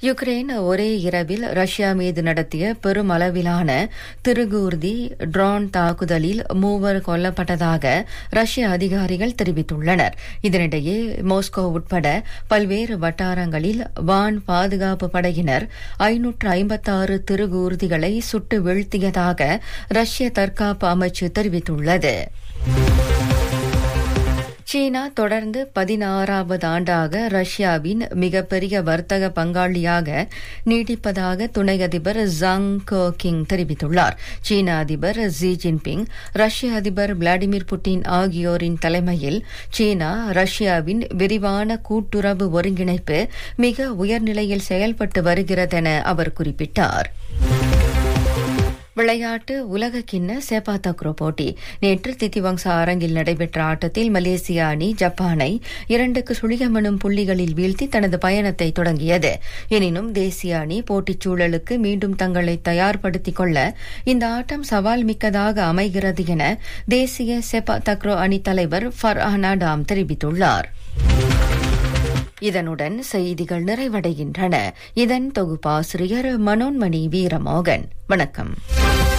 Ukraine ஒரே இரவில் Russia மீது நடத்திய பெரும் அளவிலான திருகூர்தி ட்ரோன் தாக்குதலில் மூவர் கொல்லப்பட்டதாக ரஷ்ய அதிகாரிகள் தெரிவித்துள்ளனர் இதனிடையே மாஸ்கோ உட்பட பல்வேறு வட்டாரங்களில் வான் பாதுகாப்பு படையினர் ஐநூற்று ஐம்பத்தாறு திருகூர்திகளை சுட்டு வீழ்த்தியதாக ரஷ்ய தற்காப்பு அமைச்சு தெரிவித்துள்ளது சீனா தொடர்ந்து பதினாறாவது ஆண்டாக ரஷ்யாவின் மிகப்பெரிய வர்த்தக பங்காளியாக நீடிப்பதாக துணை அதிபர் ஜாங் கோ கிங் தெரிவித்துள்ளார் சீன அதிபர் ஜி ஜின்பிங் ரஷ்ய அதிபர் விளாடிமிர் புட்டின் ஆகியோரின் தலைமையில் சீனா ரஷ்யாவின் விரிவான கூட்டுறவு ஒருங்கிணைப்பு மிக உயர்நிலையில் செயல்பட்டு வருகிறதென அவர் குறிப்பிட்டார் விளையாட்டு உலக கிண்ண சேப்பா தக்ரோ போட்டி நேற்று தித்திவங்சா அரங்கில் நடைபெற்ற ஆட்டத்தில் மலேசிய அணி ஜப்பானை இரண்டுக்கு சுழியம் எனும் புள்ளிகளில் வீழ்த்தி தனது பயணத்தை தொடங்கியது எனினும் தேசிய அணி போட்டிச் சூழலுக்கு மீண்டும் தங்களை தயார்படுத்திக் கொள்ள இந்த ஆட்டம் சவால் மிக்கதாக அமைகிறது என தேசிய செப்பா தக்ரோ அணி தலைவர் ஃபர்ஹானா டாம் தெரிவித்துள்ளார் இதனுடன் செய்திகள் நிறைவடைகின்றன இதன் தொகுப்பாசிரியர் மனோன்மணி வீரமோகன் வணக்கம்